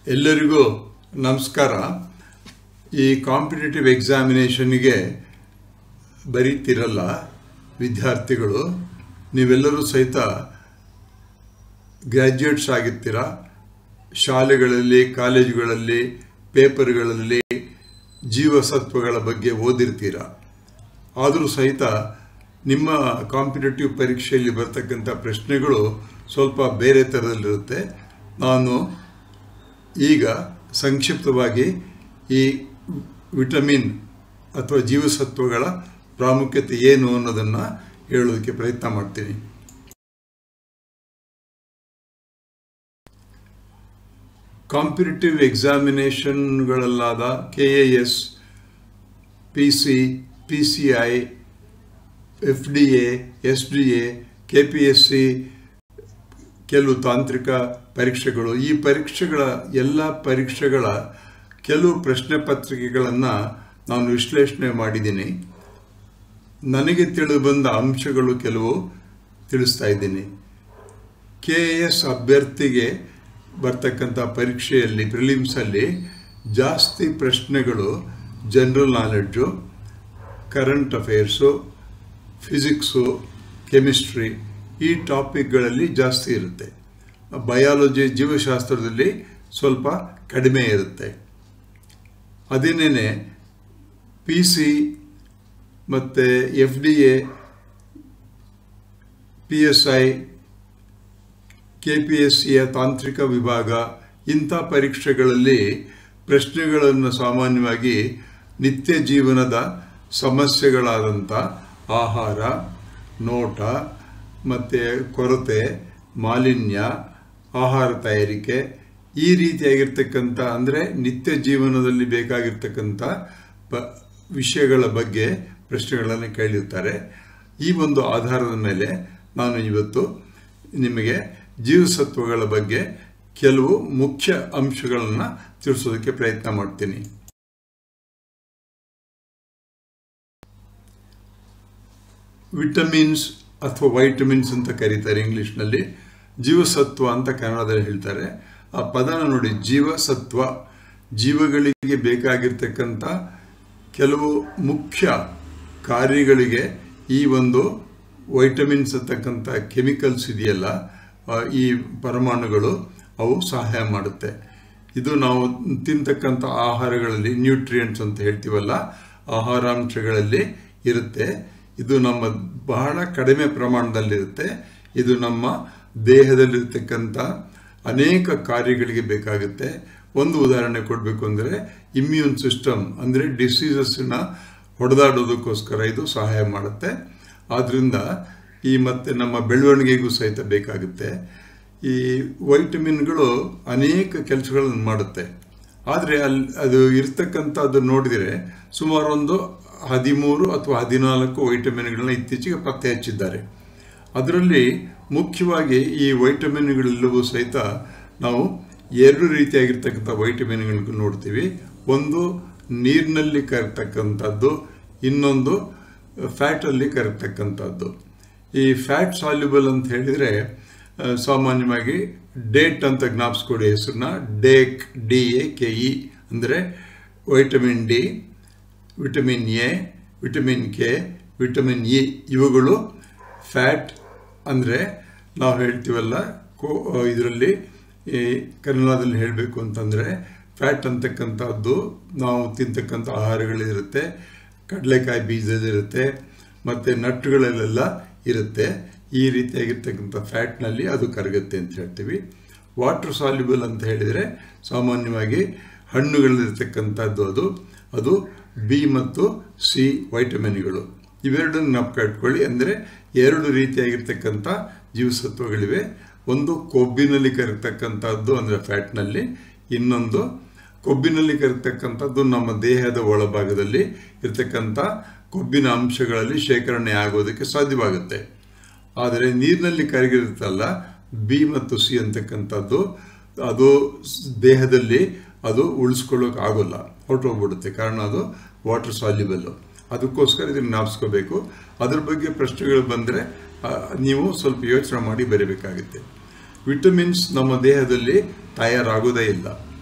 ಎಲ್ಲರಿಗೂ ನಮಸ್ಕಾರ ಈ ಕಾಂಪಿಟೇಟಿವ್ ಎಕ್ಸಾಮಿನೇಷನ್ಗೆ ಬರೀತಿರಲ್ಲ ವಿದ್ಯಾರ್ಥಿಗಳು ನೀವೆಲ್ಲರೂ ಸಹಿತ ಗ್ರ್ಯಾಜುಯೇಟ್ಸ್ ಆಗಿರ್ತೀರ ಶಾಲೆಗಳಲ್ಲಿ ಕಾಲೇಜುಗಳಲ್ಲಿ ಪೇಪರ್ಗಳಲ್ಲಿ ಜೀವಸತ್ವಗಳ ಬಗ್ಗೆ ಓದಿರ್ತೀರ ಆದರೂ ಸಹಿತ ನಿಮ್ಮ ಕಾಂಪಿಟೇಟಿವ್ ಪರೀಕ್ಷೆಯಲ್ಲಿ ಬರ್ತಕ್ಕಂಥ ಪ್ರಶ್ನೆಗಳು ಸ್ವಲ್ಪ ಬೇರೆ ಥರದಲ್ಲಿರುತ್ತೆ ನಾನು ಈಗ ಸಂಕ್ಷಿಪ್ತವಾಗಿ ಈ ವಿಟಮಿನ್ ಅಥವಾ ಜೀವಸತ್ವಗಳ ಪ್ರಾಮುಖ್ಯತೆ ಏನು ಅನ್ನೋದನ್ನು ಹೇಳೋದಕ್ಕೆ ಪ್ರಯತ್ನ ಮಾಡ್ತೀನಿ ಕಾಂಪಿಟೇಟಿವ್ ಎಕ್ಸಾಮಿನೇಷನ್ಗಳಲ್ಲಾದ K A S P C P C I F D A S D A K P S C ಕೆಲವು ತಾಂತ್ರಿಕ ಪರೀಕ್ಷೆಗಳು ಈ ಪರೀಕ್ಷೆಗಳ ಎಲ್ಲ ಪರೀಕ್ಷೆಗಳ ಕೆಲವು ಪ್ರಶ್ನೆ ಪತ್ರಿಕೆಗಳನ್ನು ನಾನು ವಿಶ್ಲೇಷಣೆ ಮಾಡಿದ್ದೀನಿ ನನಗೆ ತಿಳಿದು ಬಂದ ಅಂಶಗಳು ಕೆಲವು ತಿಳಿಸ್ತಾ ಇದ್ದೀನಿ ಕೆ ಎ ಎಸ್ ಅಭ್ಯರ್ಥಿಗೆ ಬರ್ತಕ್ಕಂಥ ಪರೀಕ್ಷೆಯಲ್ಲಿ ಪ್ರಿಲಿಮ್ಸಲ್ಲಿ ಜಾಸ್ತಿ ಪ್ರಶ್ನೆಗಳು general knowledge current affairs physics chemistry ಈ ಟಾಪಿಕ್ಗಳಲ್ಲಿ ಜಾಸ್ತಿ ಇರುತ್ತೆ ಬಯಾಲಜಿ ಜೀವಶಾಸ್ತ್ರದಲ್ಲಿ ಸ್ವಲ್ಪ ಕಡಿಮೆ ಇರುತ್ತೆ ಅದೇನೇ ಪಿ ಸಿ ಮತ್ತು F D A P S I K P S ಸಿಯ ತಾಂತ್ರಿಕ ವಿಭಾಗ ಇಂಥ ಪರೀಕ್ಷೆಗಳಲ್ಲಿ ಪ್ರಶ್ನೆಗಳನ್ನು ಸಾಮಾನ್ಯವಾಗಿ ನಿತ್ಯ ಜೀವನದ ಸಮಸ್ಯೆಗಳಾದಂಥ ಆಹಾರ ನೋಟ ಮತ್ತು ಕೊರತೆ ಮಾಲಿನ್ಯ ಆಹಾರ ತಯಾರಿಕೆ ಈ ರೀತಿಯಾಗಿರ್ತಕ್ಕಂಥ ಅಂದರೆ ನಿತ್ಯ ಜೀವನದಲ್ಲಿ ಬೇಕಾಗಿರ್ತಕ್ಕಂಥ ಪ ವಿಷಯಗಳ ಬಗ್ಗೆ ಪ್ರಶ್ನೆಗಳನ್ನು ಕೇಳಿರ್ತಾರೆ ಈ ಒಂದು ಆಧಾರದ ಮೇಲೆ ನಾನು ಇವತ್ತು ನಿಮಗೆ ಜೀವಸತ್ವಗಳ ಬಗ್ಗೆ ಕೆಲವು ಮುಖ್ಯ ಅಂಶಗಳನ್ನು ತಿಳಿಸೋದಕ್ಕೆ ಪ್ರಯತ್ನ ಮಾಡ್ತೀನಿ ವಿಟಮಿನ್ಸ್ ಅಥವಾ ವೈಟಮಿನ್ಸ್ ಅಂತ ಕರೀತಾರೆ ಇಂಗ್ಲೀಷ್ನಲ್ಲಿ ಜೀವಸತ್ವ ಅಂತ ಕನ್ನಡದಲ್ಲಿ ಹೇಳ್ತಾರೆ ಆ ಪದನ ನೋಡಿ ಜೀವಸತ್ವ ಜೀವಗಳಿಗೆ ಬೇಕಾಗಿರ್ತಕ್ಕಂಥ ಕೆಲವು ಮುಖ್ಯ ಕಾರ್ಯಗಳಿಗೆ ಈ ಒಂದು ವೈಟಮಿನ್ಸ್ ಅಂತಕ್ಕಂಥ ಕೆಮಿಕಲ್ಸ್ ಇದೆಯಲ್ಲ ಈ ಪರಮಾಣುಗಳು ಅವು ಸಹಾಯ ಮಾಡುತ್ತೆ ಇದು ನಾವು ತಿಂತಕ್ಕಂಥ ಆಹಾರಗಳಲ್ಲಿ ನ್ಯೂಟ್ರಿಯೆಂಟ್ಸ್ ಅಂತ ಹೇಳ್ತೀವಲ್ಲ ಆಹಾರಾಂಶಗಳಲ್ಲಿ ಇರುತ್ತೆ ಇದು ನಮ್ಮ ಬಹಳ ಕಡಿಮೆ ಪ್ರಮಾಣದಲ್ಲಿರುತ್ತೆ ಇದು ನಮ್ಮ ದೇಹದಲ್ಲಿರ್ತಕ್ಕಂಥ ಅನೇಕ ಕಾರ್ಯಗಳಿಗೆ ಬೇಕಾಗುತ್ತೆ ಒಂದು ಉದಾಹರಣೆ ಕೊಡಬೇಕು ಅಂದರೆ ಇಮ್ಯೂನ್ ಸಿಸ್ಟಮ್ ಅಂದರೆ ಡಿಸೀಸಸ್ನ ಹೊಡೆದಾಡೋದಕ್ಕೋಸ್ಕರ ಇದು ಸಹಾಯ ಮಾಡುತ್ತೆ ಆದ್ದರಿಂದ ಈ ಮತ್ತು ನಮ್ಮ ಬೆಳವಣಿಗೆಗೂ ಸಹಿತ ಬೇಕಾಗುತ್ತೆ ಈ ವೈಟಮಿನ್ಗಳು ಅನೇಕ ಕೆಲಸಗಳನ್ನು ಮಾಡುತ್ತೆ ಆದರೆ ಅಲ್ಲಿ ಅದು ಇರ್ತಕ್ಕಂಥದ್ದು ನೋಡಿದರೆ ಸುಮಾರು ಒಂದು ಹದಿಮೂರು ಅಥವಾ ಹದಿನಾಲ್ಕು ವೈಟಮಿನ್ಗಳನ್ನ ಇತ್ತೀಚೆಗೆ ಪತ್ತೆ ಹಚ್ಚಿದ್ದಾರೆ ಅದರಲ್ಲಿ ಮುಖ್ಯವಾಗಿ ಈ ವೈಟಮಿನ್ಗಳೆಲ್ಲವೂ ಸಹಿತ ನಾವು ಎರಡು ರೀತಿಯಾಗಿರ್ತಕ್ಕಂಥ ವೈಟಮಿನ್ಗಳನ್ನು ನೋಡ್ತೀವಿ ಒಂದು ನೀರಿನಲ್ಲಿ ಕರತಕ್ಕಂಥದ್ದು ಇನ್ನೊಂದು ಫ್ಯಾಟಲ್ಲಿ ಕರತಕ್ಕಂಥದ್ದು ಈ ಫ್ಯಾಟ್ ಸಾಲ್ಯುಬಲ್ ಅಂತ ಹೇಳಿದರೆ ಸಾಮಾನ್ಯವಾಗಿ ಡೇಟ್ ಅಂತ ಜ್ಞಾಪಿಸ್ಕೊಡಿ ಹೆಸರನ್ನ ಡೇಕ್ ಡಿ ಎ ಕೆ ಇ ಅಂದರೆ vitamin D vitamin A vitamin K vitamin E ಇವುಗಳು ಫ್ಯಾಟ್ ಅಂದರೆ ನಾವು ಹೇಳ್ತೀವಲ್ಲ ಕೋ ಇದರಲ್ಲಿ ಈ ಕನ್ನಡದಲ್ಲಿ ಹೇಳಬೇಕು ಅಂತಂದರೆ ಫ್ಯಾಟ್ ಅಂತಕ್ಕಂಥದ್ದು ನಾವು ತಿಂತಕ್ಕಂಥ ಆಹಾರಗಳಿರುತ್ತೆ ಕಡಲೆಕಾಯಿ ಬೀಜದಿರುತ್ತೆ ಮತ್ತು ನಟ್ಟುಗಳಲ್ಲೆಲ್ಲ ಇರುತ್ತೆ ಈ ರೀತಿಯಾಗಿರ್ತಕ್ಕಂಥ ಫ್ಯಾಟ್ನಲ್ಲಿ ಅದು ಕರಗುತ್ತೆ ಅಂತ ಹೇಳ್ತೀವಿ ವಾಟರ್ ಸಾಲ್ಯುಬಲ್ ಅಂತ ಹೇಳಿದರೆ ಸಾಮಾನ್ಯವಾಗಿ ಹಣ್ಣುಗಳಲ್ಲಿರ್ತಕ್ಕಂಥದ್ದು ಅದು ಅದು ಬಿ ಮತ್ತು ಸಿ ವೈಟಮಿನ್ಗಳು ಇವೆರಡನ್ನು ನಾವು ಇಟ್ಕೊಳ್ಳಿ ಅಂದರೆ ಎರಡು ರೀತಿಯಾಗಿರ್ತಕ್ಕಂಥ ಜೀವಸತ್ವಗಳಿವೆ ಒಂದು ಕೊಬ್ಬಿನಲ್ಲಿ ಕರತಕ್ಕಂಥದ್ದು ಅಂದರೆ ಫ್ಯಾಟ್ನಲ್ಲಿ ಇನ್ನೊಂದು ಕೊಬ್ಬಿನಲ್ಲಿ ಕರತಕ್ಕಂಥದ್ದು ನಮ್ಮ ದೇಹದ ಒಳಭಾಗದಲ್ಲಿ ಇರ್ತಕ್ಕಂಥ ಕೊಬ್ಬಿನ ಅಂಶಗಳಲ್ಲಿ ಶೇಖರಣೆ ಆಗೋದಕ್ಕೆ ಸಾಧ್ಯವಾಗುತ್ತೆ ಆದರೆ ನೀರಿನಲ್ಲಿ ಕರಗಿರುತ್ತಲ್ಲ ಬಿ ಮತ್ತು ಸಿ ಅಂತಕ್ಕಂಥದ್ದು ಅದು ದೇಹದಲ್ಲಿ ಅದು ಉಳಿಸ್ಕೊಳ್ಳೋಕೆ ಆಗೋಲ್ಲ ಹೊರಟೋಗ್ಬಿಡುತ್ತೆ ಕಾರಣ ಅದು ವಾಟರ್ ಸಾಲ್ಯುಬಲ್ಲು ಅದಕ್ಕೋಸ್ಕರ ಇದನ್ನು ಜ್ಞಾಪಿಸ್ಕೋಬೇಕು ಅದ್ರ ಬಗ್ಗೆ ಪ್ರಶ್ನೆಗಳು ಬಂದರೆ ನೀವು ಸ್ವಲ್ಪ ಯೋಚನೆ ಮಾಡಿ ಬರೀಬೇಕಾಗುತ್ತೆ ವಿಟಮಿನ್ಸ್ ನಮ್ಮ ದೇಹದಲ್ಲಿ ತಯಾರಾಗೋದೇ ಇಲ್ಲ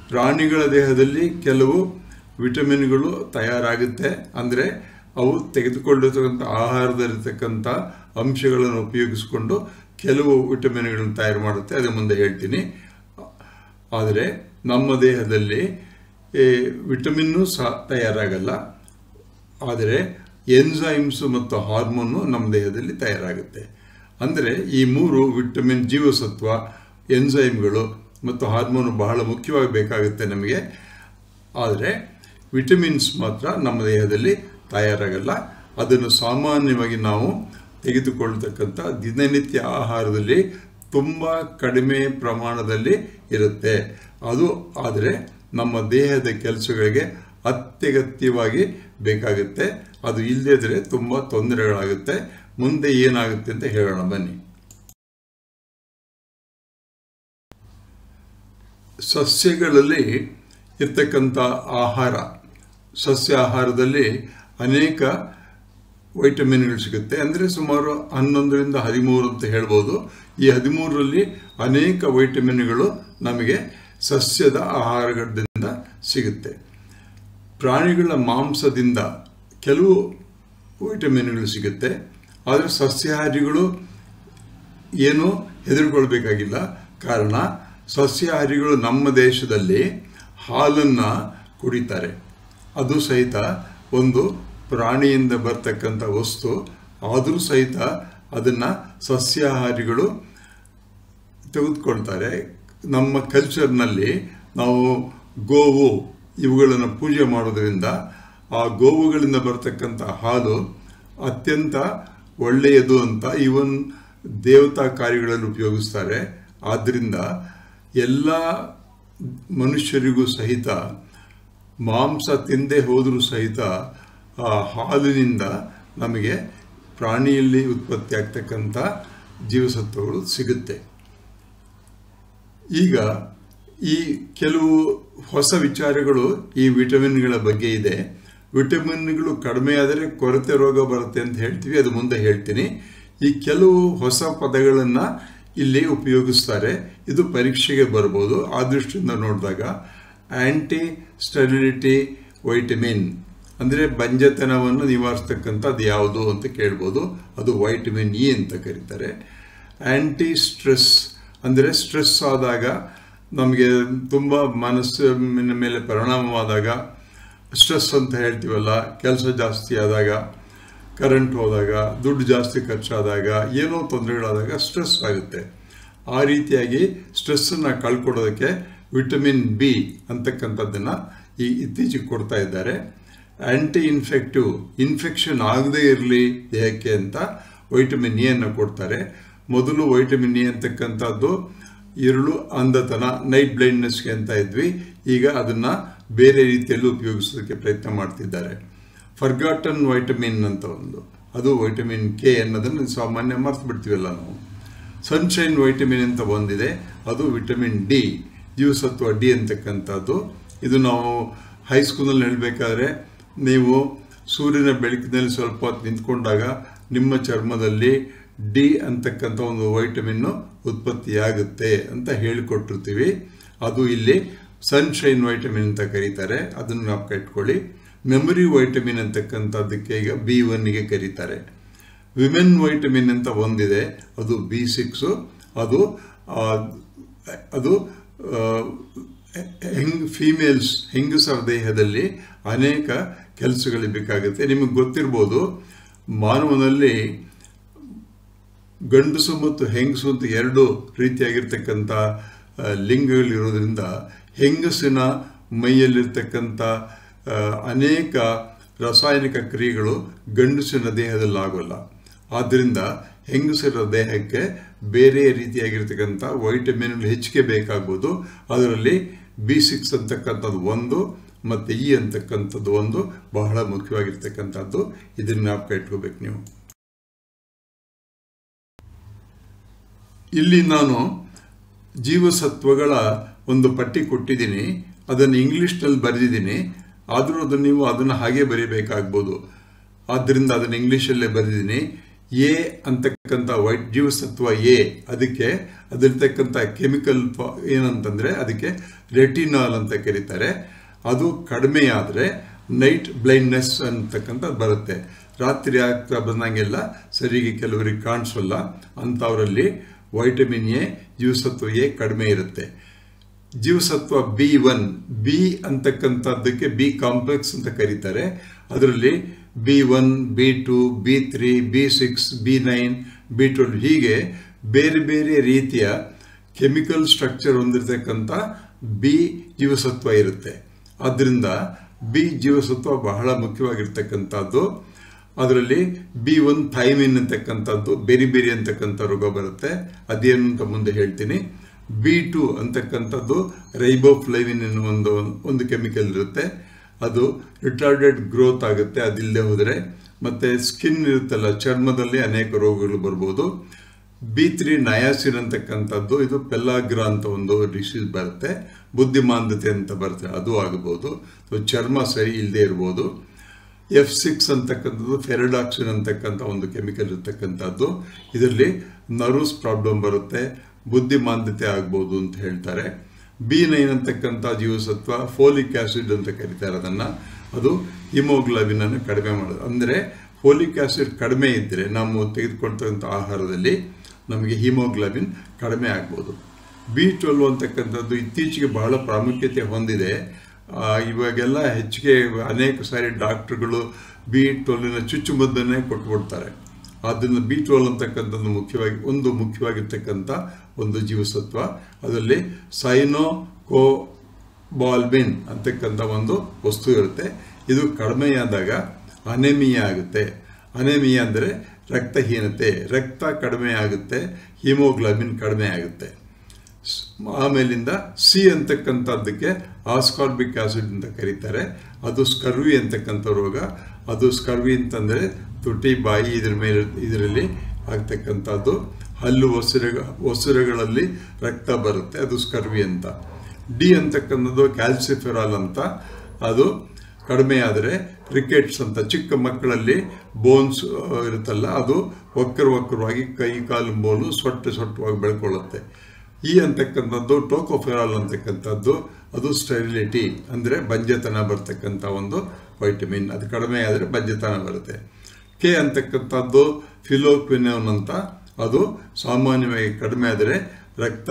ಪ್ರಾಣಿಗಳ ದೇಹದಲ್ಲಿ ಕೆಲವು ವಿಟಮಿನ್ಗಳು ತಯಾರಾಗುತ್ತೆ ಅಂದರೆ ಅವು ತೆಗೆದುಕೊಂಡಿರ್ತಕ್ಕಂಥ ಆಹಾರದಲ್ಲಿರ್ತಕ್ಕಂಥ ಅಂಶಗಳನ್ನು ಉಪಯೋಗಿಸಿಕೊಂಡು ಕೆಲವು ವಿಟಮಿನ್ಗಳನ್ನು ತಯಾರು ಮಾಡುತ್ತೆ ಅದರ ಮುಂದೆ ಹೇಳ್ತೀನಿ ಆದರೆ ನಮ್ಮ ದೇಹದಲ್ಲಿ ವಿಟಮಿನ್ನು ಸಹ ತಯಾರಾಗಲ್ಲ ಆದರೆ ಎನ್ಸೈಮ್ಸ್ ಮತ್ತು ಹಾರ್ಮೋನು ನಮ್ಮ ದೇಹದಲ್ಲಿ ತಯಾರಾಗುತ್ತೆ ಅಂದರೆ ಈ ಮೂರು ವಿಟಮಿನ್ ಜೀವಸತ್ವ ಎನ್ಸೈಮ್ಗಳು ಮತ್ತು ಹಾರ್ಮೋನು ಬಹಳ ಮುಖ್ಯವಾಗಿ ಬೇಕಾಗುತ್ತೆ ನಮಗೆ ಆದರೆ ವಿಟಮಿನ್ಸ್ ಮಾತ್ರ ನಮ್ಮ ದೇಹದಲ್ಲಿ ತಯಾರಾಗಲ್ಲ ಅದನ್ನು ಸಾಮಾನ್ಯವಾಗಿ ನಾವು ತೆಗೆದುಕೊಳ್ತಕ್ಕಂಥ ದಿನನಿತ್ಯ ಆಹಾರದಲ್ಲಿ ತುಂಬ ಕಡಿಮೆ ಪ್ರಮಾಣದಲ್ಲಿ ಇರುತ್ತೆ ಅದು ಆದರೆ ನಮ್ಮ ದೇಹದ ಕೆಲಸಗಳಿಗೆ ಅತ್ಯಗತ್ಯವಾಗಿ ಬೇಕಾಗುತ್ತೆ ಅದು ಇಲ್ಲದಿದ್ದರೆ ತುಂಬ ತೊಂದರೆಗಳಾಗುತ್ತೆ ಮುಂದೆ ಏನಾಗುತ್ತೆ ಅಂತ ಹೇಳೋಣ ಬನ್ನಿ ಸಸ್ಯಗಳಲ್ಲಿ ಇರ್ತಕ್ಕಂಥ ಆಹಾರ ಸಸ್ಯ ಆಹಾರದಲ್ಲಿ ಅನೇಕ ವೈಟಮಿನ್ಗಳು ಸಿಗುತ್ತೆ ಅಂದರೆ ಸುಮಾರು ಹನ್ನೊಂದರಿಂದ ಹದಿಮೂರು ಅಂತ ಹೇಳ್ಬೋದು ಈ ಹದಿಮೂರರಲ್ಲಿ ಅನೇಕ ವೈಟಮಿನ್ಗಳು ನಮಗೆ ಸಸ್ಯದ ಆಹಾರದಿಂದ ಸಿಗುತ್ತೆ ಪ್ರಾಣಿಗಳ ಮಾಂಸದಿಂದ ಕೆಲವು ವೈಟಮಿನ್ಗಳು ಸಿಗುತ್ತೆ ಆದರೆ ಸಸ್ಯಾಹಾರಿಗಳು ಏನೂ ಹೆದರ್ಕೊಳ್ಬೇಕಾಗಿಲ್ಲ ಕಾರಣ ಸಸ್ಯಾಹಾರಿಗಳು ನಮ್ಮ ದೇಶದಲ್ಲಿ ಹಾಲನ್ನು ಕುಡಿತಾರೆ ಅದು ಸಹಿತ ಒಂದು ಪ್ರಾಣಿಯಿಂದ ಬರ್ತಕ್ಕಂಥ ವಸ್ತು ಆದರೂ ಸಹಿತ ಅದನ್ನು ಸಸ್ಯಾಹಾರಿಗಳು ತೆಗೆದುಕೊಳ್ತಾರೆ ನಮ್ಮ ಕಲ್ಚರ್ನಲ್ಲಿ ನಾವು ಗೋವು ಇವುಗಳನ್ನು ಪೂಜೆ ಮಾಡೋದ್ರಿಂದ ಆ ಗೋವುಗಳಿಂದ ಬರ್ತಕ್ಕಂಥ ಹಾಲು ಅತ್ಯಂತ ಒಳ್ಳೆಯದು ಅಂತ ಇವನ್ ದೇವತಾ ಕಾರ್ಯಗಳಲ್ಲಿ ಉಪಯೋಗಿಸ್ತಾರೆ ಆದ್ದರಿಂದ ಎಲ್ಲ ಮನುಷ್ಯರಿಗೂ ಸಹಿತ ಮಾಂಸ ತಿಂದೇ ಹೋದರೂ ಸಹಿತ ಆ ಹಾಲಿನಿಂದ ನಮಗೆ ಪ್ರಾಣಿಯಲ್ಲಿ ಉತ್ಪತ್ತಿ ಆಗ್ತಕ್ಕಂಥ ಜೀವಸತ್ವಗಳು ಸಿಗುತ್ತೆ ಈಗ ಈ ಕೆಲವು ಹೊಸ ವಿಚಾರಗಳು ಈ ವಿಟಮಿನ್ಗಳ ಬಗ್ಗೆ ಇದೆ ವಿಟಮಿನ್ಗಳು ಕಡಿಮೆ ಆದರೆ ಕೊರತೆ ರೋಗ ಬರುತ್ತೆ ಅಂತ ಹೇಳ್ತೀವಿ ಅದು ಮುಂದೆ ಹೇಳ್ತೀನಿ ಈ ಕೆಲವು ಹೊಸ ಪದಗಳನ್ನು ಇಲ್ಲಿ ಉಪಯೋಗಿಸ್ತಾರೆ ಇದು ಪರೀಕ್ಷೆಗೆ ಬರ್ಬೋದು ಆ ದೃಷ್ಟಿಯಿಂದ ನೋಡಿದಾಗ ಆಂಟಿ ಸ್ಟೆರಿಲಿಟಿ ವೈಟಮಿನ್ ಅಂದರೆ ಬಂಜತನವನ್ನು ನಿವಾರಿಸ್ತಕ್ಕಂಥದ್ದು ಯಾವುದು ಅಂತ ಕೇಳ್ಬೋದು ಅದು ವೈಟಮಿನ್ ಇ ಅಂತ ಕರೀತಾರೆ ಆಂಟಿ ಸ್ಟ್ರೆಸ್ ಅಂದರೆ ಸ್ಟ್ರೆಸ್ ಆದಾಗ ನಮಗೆ ತುಂಬ ಮನಸ್ಸಿನ ಮೇಲೆ ಪರಿಣಾಮವಾದಾಗ ಸ್ಟ್ರೆಸ್ ಅಂತ ಹೇಳ್ತೀವಲ್ಲ ಕೆಲಸ ಜಾಸ್ತಿ ಆದಾಗ ಕರೆಂಟ್ ಹೋದಾಗ ದುಡ್ಡು ಜಾಸ್ತಿ ಖರ್ಚಾದಾಗ ಏನೋ ತೊಂದರೆಗಳಾದಾಗ ಸ್ಟ್ರೆಸ್ ಆಗುತ್ತೆ ಆ ರೀತಿಯಾಗಿ ಸ್ಟ್ರೆಸ್ಸನ್ನು ಕಳ್ಕೊಡೋದಕ್ಕೆ ವಿಟಮಿನ್ ಬಿ ಅಂತಕ್ಕಂಥದ್ದನ್ನು ಈ ಇತ್ತೀಚೆಗೆ ಕೊಡ್ತಾ ಇದ್ದಾರೆ ಆಂಟಿ ಇನ್ಫೆಕ್ಟಿವ್ ಇನ್ಫೆಕ್ಷನ್ ಆಗದೇ ಇರಲಿ ದೇಹಕ್ಕೆ ಅಂತ ವೈಟಮಿನ್ ಎನ್ನು ಕೊಡ್ತಾರೆ ಮೊದಲು ವೈಟಮಿನ್ ಎ ಅಂತಕ್ಕಂಥದ್ದು ഇരുಳು ಅಂಧತನ ನೈಟ್ ಬ್ಲೈಂಡ್ನೆಸ್ಗೆ ಅಂತ ಇದ್ವಿ ಈಗ ಅದನ್ನು ಬೇರೆ ರೀತಿಯಲ್ಲಿ ಉಪಯೋಗಿಸೋದಕ್ಕೆ ಪ್ರಯತ್ನ ಮಾಡ್ತಿದ್ದಾರೆ ಫರ್ಗಾಟನ್ ವೈಟಮಿನ್ ಅಂತ ಒಂದು ಅದು ವೈಟಮಿನ್ ಕೆ ಅನ್ನೋದನ್ನು ಸಾಮಾನ್ಯ ಮರ್ತು ಬಿಡ್ತೀವಲ್ಲ ನಾವು ಸನ್ಶೈನ್ ವೈಟಮಿನ್ ಅಂತ ಒಂದಿದೆ ಅದು ವಿಟಮಿನ್ ಡಿ ಜೀವಸತ್ವ ಡಿ ಅಂತಕ್ಕಂಥದ್ದು ಇದು ನಾವು ಹೈಸ್ಕೂಲಲ್ಲಿ ಹೇಳಬೇಕಾದ್ರೆ ನೀವು ಸೂರ್ಯನ ಬೆಳಕಿನಲ್ಲಿ ಸ್ವಲ್ಪ ಹೊತ್ತು ನಿಂತ್ಕೊಂಡಾಗ ನಿಮ್ಮ ಚರ್ಮದಲ್ಲಿ ಡಿ ಅಂತಕ್ಕಂಥ ಒಂದು ವೈಟಮಿನ್ನು ಉತ್ಪತ್ತಿಯಾಗುತ್ತೆ ಅಂತ ಹೇಳಿಕೊಟ್ಟಿರ್ತೀವಿ ಅದು ಇಲ್ಲಿ ಸನ್ಶೈನ್ ವೈಟಮಿನ್ ಅಂತ ಕರೀತಾರೆ ಅದನ್ನು ನಾವು ಇಟ್ಕೊಳ್ಳಿ ಮೆಮೊರಿ ವೈಟಮಿನ್ ಅಂತಕ್ಕಂಥದ್ದಕ್ಕೆ ಈಗ ಬಿ ಒನ್ಗೆ ಕರೀತಾರೆ ವಿಮೆನ್ ವೈಟಮಿನ್ ಅಂತ ಒಂದಿದೆ ಅದು ಬಿ ಸಿಕ್ಸು ಅದು ಅದು ಹೆಂಗ್ ಫೀಮೇಲ್ಸ್ ಹೆಂಗಸರ ದೇಹದಲ್ಲಿ ಅನೇಕ ಕೆಲಸಗಳಿಗೆ ಬೇಕಾಗುತ್ತೆ ನಿಮಗೆ ಗೊತ್ತಿರ್ಬೋದು ಮಾನವನಲ್ಲಿ ಗಂಡಸು ಮತ್ತು ಹೆಂಗಸು ಅಂತ ಎರಡು ರೀತಿಯಾಗಿರ್ತಕ್ಕಂಥ ಲಿಂಗಗಳಿರೋದ್ರಿಂದ ಹೆಂಗಸಿನ ಮೈಯಲ್ಲಿರ್ತಕ್ಕಂಥ ಅನೇಕ ರಾಸಾಯನಿಕ ಕ್ರಿಯೆಗಳು ಗಂಡಸಿನ ದೇಹದಲ್ಲಿ ಆಗೋಲ್ಲ ಆದ್ದರಿಂದ ಹೆಂಗಸರ ದೇಹಕ್ಕೆ ಬೇರೆ ರೀತಿಯಾಗಿರ್ತಕ್ಕಂಥ ವೈಟಮಿನ್ಗಳು ಹೆಚ್ಚಿಗೆ ಬೇಕಾಗ್ಬೋದು ಅದರಲ್ಲಿ ಬಿ ಸಿಕ್ಸ್ ಅಂತಕ್ಕಂಥದ್ದು ಒಂದು ಮತ್ತು ಇ ಅಂತಕ್ಕಂಥದ್ದು ಒಂದು ಬಹಳ ಮುಖ್ಯವಾಗಿರ್ತಕ್ಕಂಥದ್ದು ಇದನ್ನ ಜ್ಞಾಪಕ ಇಟ್ಕೋಬೇಕು ನೀವು ಇಲ್ಲಿ ನಾನು ಜೀವಸತ್ವಗಳ ಒಂದು ಪಟ್ಟಿ ಕೊಟ್ಟಿದ್ದೀನಿ ಅದನ್ನು ಇಂಗ್ಲೀಷ್ನಲ್ಲಿ ಬರೆದಿದ್ದೀನಿ ಆದರೂ ಅದನ್ನು ನೀವು ಅದನ್ನು ಹಾಗೆ ಬರೀಬೇಕಾಗ್ಬೋದು ಆದ್ದರಿಂದ ಅದನ್ನು ಇಂಗ್ಲೀಷಲ್ಲೇ ಬರೆದಿದ್ದೀನಿ ಎ ಅಂತಕ್ಕಂಥ ವೈಟ್ ಜೀವಸತ್ವ ಎ ಅದಕ್ಕೆ ಅದಿರ್ತಕ್ಕಂಥ ಕೆಮಿಕಲ್ ಏನಂತಂದ್ರೆ ಅದಕ್ಕೆ ರೆಟಿನಾಲ್ ಅಂತ ಕರೀತಾರೆ ಅದು ಕಡಿಮೆ ಆದರೆ ನೈಟ್ ಬ್ಲೈಂಡ್ನೆಸ್ ಅಂತಕ್ಕಂಥದ್ದು ಬರುತ್ತೆ ರಾತ್ರಿ ಆಗ್ತಾ ಬಂದಂಗೆಲ್ಲ ಸರಿಗೆ ಕೆಲವರಿಗೆ ಕಾಣಿಸೋಲ್ಲ ಅಂಥವರಲ್ಲಿ ವೈಟಮಿನ್ ಎ ಜೀವಸತ್ವ ಎ ಕಡಿಮೆ ಇರುತ್ತೆ ಜೀವಸತ್ವ ಬಿ ಒನ್ ಬಿ ಅಂತಕ್ಕಂಥದ್ದಕ್ಕೆ ಬಿ ಕಾಂಪ್ಲೆಕ್ಸ್ ಅಂತ ಕರೀತಾರೆ ಅದರಲ್ಲಿ B one B two B three B six B nine B twelve ಹೀಗೆ ಬೇರೆ ಬೇರೆ ರೀತಿಯ ಕೆಮಿಕಲ್ ಸ್ಟ್ರಕ್ಚರ್ ಹೊಂದಿರತಕ್ಕಂಥ ಬಿ ಜೀವಸತ್ವ ಇರುತ್ತೆ ಆದ್ದರಿಂದ ಬಿ ಜೀವಸತ್ವ ಬಹಳ ಮುಖ್ಯವಾಗಿರ್ತಕ್ಕಂಥದ್ದು ಅದರಲ್ಲಿ ಬಿ ಒನ್ ಥೈಮಿನ್ ಅಂತಕ್ಕಂಥದ್ದು ಬೆರಿ ಬೆರಿ ಅಂತಕ್ಕಂಥ ರೋಗ ಬರುತ್ತೆ ಅದೇನು ಅಂತ ಮುಂದೆ ಹೇಳ್ತೀನಿ ಬಿ ಟು ಅಂತಕ್ಕಂಥದ್ದು ರೈಬೋಫ್ಲೈವಿನ್ ಎನ್ನುವ ಒಂದು ಒಂದು ಕೆಮಿಕಲ್ ಇರುತ್ತೆ ಅದು ರಿಟಾರ್ಡೆಡ್ ಗ್ರೋತ್ ಆಗುತ್ತೆ ಅದಿಲ್ಲದೆ ಹೋದರೆ ಮತ್ತು ಸ್ಕಿನ್ ಇರುತ್ತಲ್ಲ ಚರ್ಮದಲ್ಲಿ ಅನೇಕ ರೋಗಗಳು ಬರ್ಬೋದು ಬಿ ತ್ರೀ ನಯಾಸಿನ್ ಅಂತಕ್ಕಂಥದ್ದು ಇದು ಪೆಲ್ಲಾಗ್ರ ಅಂತ ಒಂದು ಡಿಸೀಸ್ ಬರುತ್ತೆ ಬುದ್ಧಿಮಾಂದ್ಯತೆ ಅಂತ ಬರುತ್ತೆ ಅದು ಆಗಬಹುದು ಚರ್ಮ ಸರಿ ಇಲ್ಲದೆ ಇರ್ಬೋದು ಎಫ್ ಸಿಕ್ಸ್ ಅಂತಕ್ಕಂಥದ್ದು ಫೆರಡಾಕ್ಸಿನ್ ಅಂತಕ್ಕಂಥ ಒಂದು ಕೆಮಿಕಲ್ ಇರ್ತಕ್ಕಂಥದ್ದು ಇದರಲ್ಲಿ ನರ್ವ್ಸ್ ಪ್ರಾಬ್ಲಮ್ ಬರುತ್ತೆ ಬುದ್ಧಿಮಾಂದ್ಯತೆ ಆಗ್ಬೋದು ಅಂತ ಹೇಳ್ತಾರೆ ಬಿ ನೈನ್ ಅಂತಕ್ಕಂಥ ಜೀವಸತ್ವ ಫೋಲಿಕ್ ಆಸಿಡ್ ಅಂತ ಕರೀತಾರೆ ಅದನ್ನು ಅದು ಹಿಮೋಗ್ಲೋಬಿನ್ ಅನ್ನು ಕಡಿಮೆ ಮಾಡೋದು ಅಂದರೆ ಫೋಲಿಕ್ ಆಸಿಡ್ ಕಡಿಮೆ ಇದ್ದರೆ ನಾವು ತೆಗೆದುಕೊಳ್ತಕ್ಕಂಥ ಆಹಾರದಲ್ಲಿ ನಮಗೆ ಹಿಮೋಗ್ಲೋಬಿನ್ ಕಡಿಮೆ ಆಗ್ಬೋದು ಬಿ ಟ್ವೆಲ್ವ್ ಅಂತಕ್ಕಂಥದ್ದು ಇತ್ತೀಚೆಗೆ ಬಹಳ ಪ್ರಾಮುಖ್ಯತೆ ಹೊಂದಿದೆ ಇವಾಗೆಲ್ಲ ಹೆಚ್ಚಿಗೆ ಅನೇಕ ಸಾರಿ ಡಾಕ್ಟ್ರುಗಳು ಬಿ ಟ್ವೆಲ್ವಿನ ಚುಚ್ಚುಮದ್ದನ್ನೇ ಕೊಟ್ಬಿಡ್ತಾರೆ ಆದ್ದರಿಂದ ಬಿ ಟ್ವೆಲ್ ಅಂತಕ್ಕಂಥದ್ದು ಮುಖ್ಯವಾಗಿ ಒಂದು ಮುಖ್ಯವಾಗಿರ್ತಕ್ಕಂಥ ಒಂದು ಜೀವಸತ್ವ ಅದರಲ್ಲಿ ಸೈನೋ ಕೋ ಬಾಲ್ಬಿನ್ ಅಂತಕ್ಕಂಥ ಒಂದು ವಸ್ತು ಇರುತ್ತೆ ಇದು ಕಡಿಮೆಯಾದಾಗ ಅನೆಮಿಯಾ ಆಗುತ್ತೆ ಅನೆಮಿಯಾ ಅಂದರೆ ರಕ್ತಹೀನತೆ ರಕ್ತ ಕಡಿಮೆ ಆಗುತ್ತೆ ಹಿಮೋಗ್ಲೋಬಿನ್ ಕಡಿಮೆ ಆಗುತ್ತೆ ಆಮೇಲಿಂದ ಸಿ ಅಂತಕ್ಕಂಥದ್ದಕ್ಕೆ ಆಸ್ಕಾರ್ಬಿಕ್ ಆಸಿಡ್ ಅಂತ ಕರೀತಾರೆ ಅದು ಸ್ಕರ್ವಿ ಅಂತಕ್ಕಂಥ ರೋಗ ಅದು ಸ್ಕರ್ವಿ ಅಂತಂದರೆ ತುಟಿ ಬಾಯಿ ಇದ್ರ ಮೇಲೆ ಇದರಲ್ಲಿ ಆಗ್ತಕ್ಕಂಥದ್ದು ಹಲ್ಲು ಒಸರೆ ಒಸರೆಗಳಲ್ಲಿ ರಕ್ತ ಬರುತ್ತೆ ಅದು ಸ್ಕರ್ವಿ ಅಂತ ಡಿ ಅಂತಕ್ಕಂಥದ್ದು ಕ್ಯಾಲ್ಸಿಫೆರಾಲ್ ಅಂತ ಅದು ಕಡಿಮೆ ಆದರೆ ರಿಕೆಟ್ಸ್ ಅಂತ ಚಿಕ್ಕ ಮಕ್ಕಳಲ್ಲಿ ಬೋನ್ಸ್ ಇರುತ್ತಲ್ಲ ಅದು ವಕ್ರ ವಕ್ರವಾಗಿ ಕೈ ಕಾಲು ಬೋನು ಸೊಟ್ಟೆ ಸೊಟ್ಟವಾಗಿ ಬೆಳ್ಕೊಳ್ಳುತ್ತೆ ಈ ಅಂತಕ್ಕಂಥದ್ದು ಟೋಕೋಫೆರಾಲ್ ಅಂತಕ್ಕಂಥದ್ದು ಅದು ಸ್ಟೆರಿಲಿಟಿ ಅಂದರೆ ಬಂಜೆತನ ಬರ್ತಕ್ಕಂಥ ಒಂದು ವೈಟಮಿನ್ ಅದು ಕಡಿಮೆ ಆದರೆ ಬಂಜೆತನ ಬರುತ್ತೆ ಕೆ ಅಂತಕ್ಕಂಥದ್ದು ಫಿಲೋಕ್ವಿನೋನ್ ಅಂತ ಅದು ಸಾಮಾನ್ಯವಾಗಿ ಕಡಿಮೆ ಆದರೆ ರಕ್ತ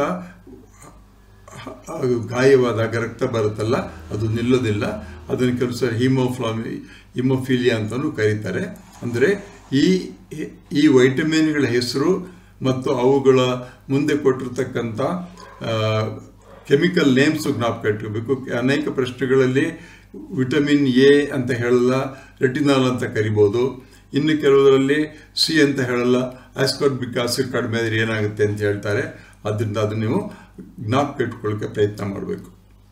ಗಾಯವಾದಾಗ ರಕ್ತ ಬರುತ್ತಲ್ಲ ಅದು ನಿಲ್ಲೋದಿಲ್ಲ ಅದನ್ನು ಕೆಲವು ಸರಿ ಹಿಮೋಫ್ಲಾಮಿ ಹಿಮೋಫಿಲಿಯಾ ಅಂತಲೂ ಕರೀತಾರೆ ಅಂದರೆ ಈ ಈ ವೈಟಮಿನ್ಗಳ ಹೆಸರು ಮತ್ತು ಅವುಗಳ ಮುಂದೆ ಕೊಟ್ಟಿರ್ತಕ್ಕಂಥ ಕೆಮಿಕಲ್ ನೇಮ್ಸು ಜ್ಞಾಪಕ ಇಟ್ಕೋಬೇಕು ಅನೇಕ ಪ್ರಶ್ನೆಗಳಲ್ಲಿ ವಿಟಮಿನ್ ಎ ಅಂತ ಹೇಳಲ್ಲ ರೆಟಿನಾಲ್ ಅಂತ ಕರಿಬೋದು ಇನ್ನು ಕೆಲವರಲ್ಲಿ ಸಿ ಅಂತ ಹೇಳಲ್ಲ ಆಸ್ಕಾರ್ಬಿಕ್ ಆಸಿಡ್ ಕಡಿಮೆ ಆದರೆ ಏನಾಗುತ್ತೆ ಅಂತ ಹೇಳ್ತಾರೆ ಅದರಿಂದ ಅದು ನೀವು ಜ್ಞಾಪಕ ಇಟ್ಕೊಳ್ಳೋಕೆ ಪ್ರಯತ್ನ ಮಾಡಬೇಕು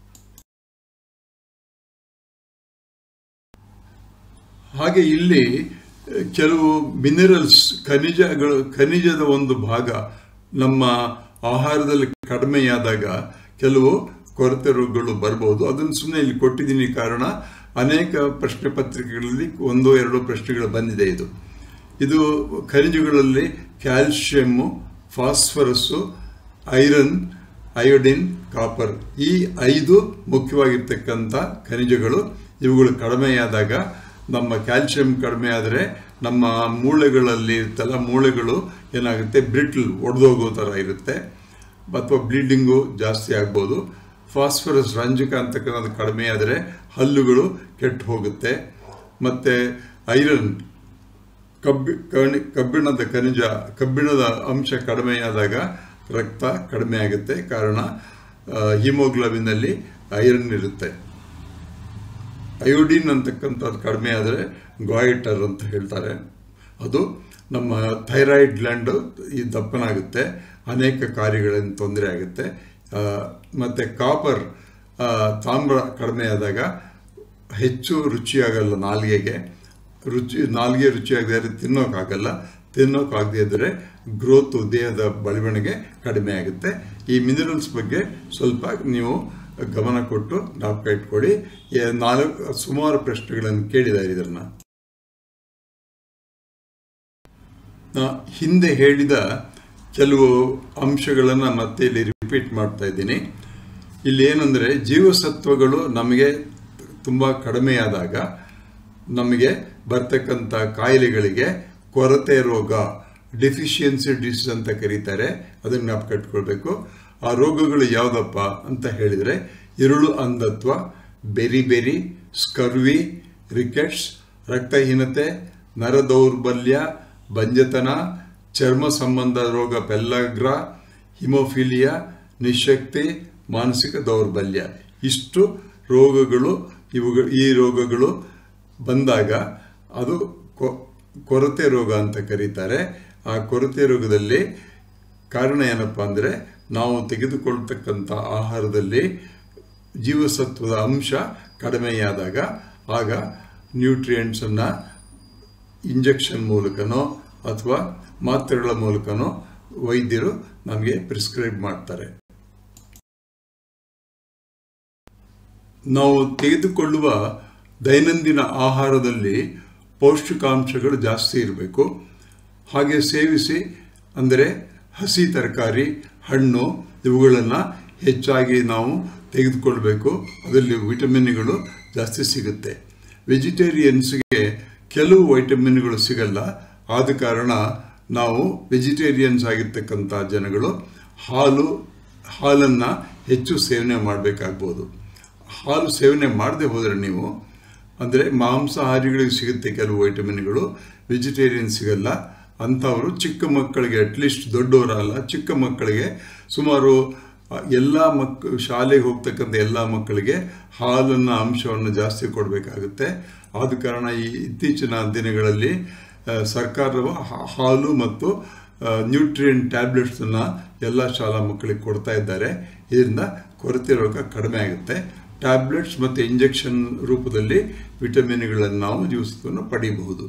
ಹಾಗೆ ಇಲ್ಲಿ ಕೆಲವು ಮಿನರಲ್ಸ್ ಖನಿಜಗಳು ಖನಿಜದ ಒಂದು ಭಾಗ ನಮ್ಮ ಆಹಾರದಲ್ಲಿ ಕಡಿಮೆಯಾದಾಗ ಕೆಲವು ಕೊರತೆ ರೋಗಗಳು ಬರ್ಬೋದು ಅದನ್ನು ಸುಮ್ಮನೆ ಇಲ್ಲಿ ಕೊಟ್ಟಿದ್ದೀನಿ ಕಾರಣ ಅನೇಕ ಪ್ರಶ್ನೆ ಪತ್ರಿಕೆಗಳಲ್ಲಿ ಒಂದು ಎರಡು ಪ್ರಶ್ನೆಗಳು ಬಂದಿದೆ ಇದು ಇದು ಖನಿಜಗಳಲ್ಲಿ calcium phosphorus iron iodine copper ಈ ಐದು ಮುಖ್ಯವಾಗಿರ್ತಕ್ಕಂಥ ಖನಿಜಗಳು ಇವುಗಳು ಕಡಿಮೆಯಾದಾಗ ನಮ್ಮ ಕ್ಯಾಲ್ಶಿಯಂ ಕಡಿಮೆ ಆದರೆ ನಮ್ಮ ಮೂಳೆಗಳಲ್ಲಿ ಇರ್ತಲ್ಲ ಮೂಳೆಗಳು ಏನಾಗುತ್ತೆ ಬ್ರಿಟ್ಲ್ ಒಡೆದೋಗೋ ಥರ ಇರುತ್ತೆ ಅಥವಾ ಬ್ಲೀಡಿಂಗು ಜಾಸ್ತಿ ಆಗ್ಬೋದು ಫಾಸ್ಫರಸ್ ರಂಜಕ ಅಂತಕ್ಕಂಥದ್ದು ಕಡಿಮೆ ಆದರೆ ಹಲ್ಲುಗಳು ಕೆಟ್ಟು ಹೋಗುತ್ತೆ ಮತ್ತು ಐರನ್ ಕಬ್ಬಿ ಕಣಿ ಕಬ್ಬಿಣದ ಖನಿಜ ಕಬ್ಬಿಣದ ಅಂಶ ಕಡಿಮೆಯಾದಾಗ ರಕ್ತ ಕಡಿಮೆ ಆಗುತ್ತೆ ಕಾರಣ ಹಿಮೋಗ್ಲೋಬಿನಲ್ಲಿ ಐರನ್ ಇರುತ್ತೆ ಅಯೋಡಿನ್ ಅಂತಕ್ಕಂಥದ್ದು ಕಡಿಮೆ ಆದರೆ ಗಾಯಿಟರ್ ಅಂತ ಹೇಳ್ತಾರೆ ಅದು ನಮ್ಮ ಥೈರಾಯ್ಡ್ ಗ್ಲ್ಯಾಂಡು ಈ ದಪ್ಪನಾಗುತ್ತೆ ಅನೇಕ ಕಾರ್ಯಗಳಿಂದ ತೊಂದರೆ ಆಗುತ್ತೆ ಮತ್ತು ಕಾಪರ್ ತಾಮ್ರ ಕಡಿಮೆ ಆದಾಗ ಹೆಚ್ಚು ರುಚಿಯಾಗಲ್ಲ ನಾಲಿಗೆಗೆ ರುಚಿ ನಾಲಿಗೆ ರುಚಿಯಾಗದೆ ತಿನ್ನೋಕ್ಕಾಗಲ್ಲ ತಿನ್ನೋಕ್ಕಾಗದೇ ಇದ್ದರೆ ಗ್ರೋತು ದೇಹದ ಬೆಳವಣಿಗೆ ಕಡಿಮೆ ಆಗುತ್ತೆ ಈ ಮಿನರಲ್ಸ್ ಬಗ್ಗೆ ಸ್ವಲ್ಪ ನೀವು ಗಮನ ಕೊಟ್ಟು ಜ್ಞಾಪಕ ಇಟ್ಕೊಳ್ಳಿ ನಾಲ್ಕು ಸುಮಾರು ಪ್ರಶ್ನೆಗಳನ್ನು ಕೇಳಿದ್ದಾರೆ ಇದನ್ನು ನಾ ಹಿಂದೆ ಹೇಳಿದ ಕೆಲವು ಅಂಶಗಳನ್ನು ಮತ್ತೆ ಇಲ್ಲಿ ರಿಪೀಟ್ ಮಾಡ್ತಾ ಇದ್ದೀನಿ ಇಲ್ಲಿ ಏನಂದರೆ ಜೀವಸತ್ವಗಳು ನಮಗೆ ತುಂಬ ಕಡಿಮೆಯಾದಾಗ ನಮಗೆ ಬರ್ತಕ್ಕಂಥ ಕಾಯಿಲೆಗಳಿಗೆ ಕೊರತೆ ರೋಗ ಡೆಫಿಷಿಯನ್ಸಿ ಡಿಸೀಸ್ ಅಂತ ಕರೀತಾರೆ ಅದನ್ನು ಜ್ಞಾಪಕ ಕಟ್ಕೊಳ್ಬೇಕು ಆ ರೋಗಗಳು ಯಾವುದಪ್ಪ ಅಂತ ಹೇಳಿದರೆ ಇರುಳು ಅಂಧತ್ವ ಬೆರಿ ಬೆರಿ ಸ್ಕರ್ವಿ ರಿಕೆಟ್ಸ್ ರಕ್ತಹೀನತೆ ನರ ದೌರ್ಬಲ್ಯ ಬಂಜತನ ಚರ್ಮ ಸಂಬಂಧ ರೋಗ ಪೆಲ್ಲಗ್ರ ಹಿಮೋಫಿಲಿಯಾ ನಿಶಕ್ತಿ ಮಾನಸಿಕ ದೌರ್ಬಲ್ಯ ಇಷ್ಟು ರೋಗಗಳು ಇವುಗಳು ಈ ರೋಗಗಳು ಬಂದಾಗ ಅದು ಕೊ- ಕೊರತೆ ರೋಗ ಅಂತ ಕರೀತಾರೆ ಆ ಕೊರತೆ ರೋಗದಲ್ಲಿ ಕಾರಣ ಏನಪ್ಪ ಅಂದರೆ ನಾವು ತೆಗೆದುಕೊಳ್ತಕ್ಕಂಥ ಆಹಾರದಲ್ಲಿ ಜೀವಸತ್ವದ ಅಂಶ ಕಡಿಮೆಯಾದಾಗ ಆಗ ನ್ಯೂಟ್ರಿಯೆಂಟ್ಸನ್ನು ಇಂಜೆಕ್ಷನ್ ಮೂಲಕನೋ ಅಥವಾ ಮಾತ್ರೆಗಳ ಮೂಲಕನೋ ವೈದ್ಯರು ನಮಗೆ ಪ್ರಿಸ್ಕ್ರೈಬ್ ಮಾಡ್ತಾರೆ ನಾವು ತೆಗೆದುಕೊಳ್ಳುವ ದೈನಂದಿನ ಆಹಾರದಲ್ಲಿ ಪೌಷ್ಟಿಕಾಂಶಗಳು ಜಾಸ್ತಿ ಇರಬೇಕು ಹಾಗೆ ಸೇವಿಸಿ ಅಂದರೆ ಹಸಿ ತರಕಾರಿ ಹಣ್ಣು ಇವುಗಳನ್ನು ಹೆಚ್ಚಾಗಿ ನಾವು ತೆಗೆದುಕೊಳ್ಬೇಕು ಅದರಲ್ಲಿ ವಿಟಮಿನ್ಗಳು ಜಾಸ್ತಿ ಸಿಗುತ್ತೆ ವೆಜಿಟೇರಿಯನ್ಸ್ಗೆ ಕೆಲವು ವೈಟಮಿನ್ಗಳು ಸಿಗಲ್ಲ ಆದ ಕಾರಣ ನಾವು ವೆಜಿಟೇರಿಯನ್ಸ್ ಆಗಿರ್ತಕ್ಕಂಥ ಜನಗಳು ಹಾಲು ಹಾಲನ್ನು ಹೆಚ್ಚು ಸೇವನೆ ಮಾಡಬೇಕಾಗ್ಬೋದು ಹಾಲು ಸೇವನೆ ಮಾಡದೆ ಹೋದರೆ ನೀವು ಅಂದರೆ ಮಾಂಸಾಹಾರಿಗಳಿಗೆ ಸಿಗುತ್ತೆ ಕೆಲವು ವೈಟಮಿನ್ಗಳು ವೆಜಿಟೇರಿಯನ್ ಸಿಗಲ್ಲ ಅಂಥವರು ಚಿಕ್ಕ ಮಕ್ಕಳಿಗೆ ಅಟ್ಲೀಸ್ಟ್ ದೊಡ್ಡವರಲ್ಲ ಚಿಕ್ಕ ಮಕ್ಕಳಿಗೆ ಸುಮಾರು ಎಲ್ಲ ಮಕ್ ಶಾಲೆಗೆ ಹೋಗ್ತಕ್ಕಂಥ ಎಲ್ಲ ಮಕ್ಕಳಿಗೆ ಹಾಲನ್ನು ಅಂಶವನ್ನು ಜಾಸ್ತಿ ಕೊಡಬೇಕಾಗುತ್ತೆ ಆದ ಕಾರಣ ಈ ಇತ್ತೀಚಿನ ದಿನಗಳಲ್ಲಿ ಆ, ಸರ್ಕಾರವು ಹಾ- ಹಾಲು ಮತ್ತು ನ್ಯೂಟ್ರಿಯನ್ ಟ್ಯಾಬ್ಲೆಟ್ಸನ್ನು ಎಲ್ಲ ಶಾಲಾ ಮಕ್ಕಳಿಗೆ ಕೊಡ್ತಾ ಇದ್ದಾರೆ ಇದರಿಂದ ಕೊರತೆ ರೋಗ ಕಡಿಮೆ ಆಗುತ್ತೆ ಟ್ಯಾಬ್ಲೆಟ್ಸ್ ಮತ್ತು ಇಂಜೆಕ್ಷನ್ ರೂಪದಲ್ಲಿ ವಿಟಮಿನ್ಗಳನ್ನು ನಾವು ಜೀವಸತ್ವವನ್ನು ಪಡೆಯಬಹುದು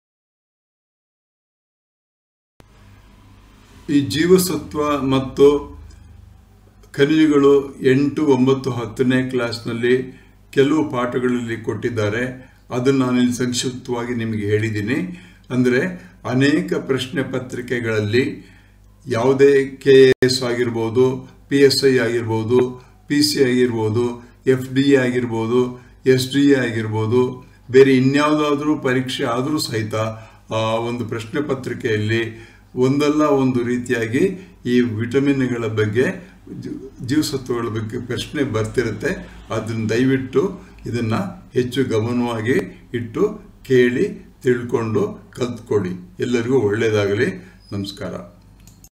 ಈ ಜೀವಸತ್ವ ಮತ್ತು ಖನಿಜಗಳು ಎಂಟು ಒಂಬತ್ತು ಹತ್ತನೇ ಕ್ಲಾಸ್ನಲ್ಲಿ ಕೆಲವು ಪಾಠಗಳಲ್ಲಿ ಕೊಟ್ಟಿದ್ದಾರೆ ಅದನ್ನು ನಾನಿಲ್ಲಿ ಸಂಕ್ಷಿಪ್ತವಾಗಿ ನಿಮಗೆ ಹೇಳಿದ್ದೀನಿ ಅಂದರೆ ಅನೇಕ ಪ್ರಶ್ನೆ ಪತ್ರಿಕೆಗಳಲ್ಲಿ ಯಾವುದೇ ಕೆ ಎಸ್ ಆಗಿರ್ಬೋದು ಪಿ ಎಸ್ ಐ ಆಗಿರ್ಬೋದು ಪಿ ಸಿ ಆಗಿರ್ಬೋದು ಎಫ್ ಡಿ ಎ ಆಗಿರ್ಬೋದು ಎಸ್ ಡಿ ಎ ಆಗಿರ್ಬೋದು ಬೇರೆ ಇನ್ಯಾವುದಾದ್ರೂ ಪರೀಕ್ಷೆ ಆದರೂ ಸಹಿತ ಆ ಒಂದು ಪ್ರಶ್ನೆ ಪತ್ರಿಕೆಯಲ್ಲಿ ಒಂದಲ್ಲ ಒಂದು ರೀತಿಯಾಗಿ ಈ ವಿಟಮಿನ್ಗಳ ಬಗ್ಗೆ ಜೀ- ಜೀವಸತ್ವಗಳ ಬಗ್ಗೆ ಪ್ರಶ್ನೆ ಬರ್ತಿರುತ್ತೆ ಅದನ್ನು ದಯವಿಟ್ಟು ಇದನ್ನು ಹೆಚ್ಚು ಗಮನವಾಗಿ ಇಟ್ಟು ಕೇಳಿ ತಿಳ್ಕೊಂಡು ಕಲ್ತ್ಕೊಳ್ಳಿ ಎಲ್ಲರಿಗೂ ಒಳ್ಳೆಯದಾಗಲಿ ನಮಸ್ಕಾರ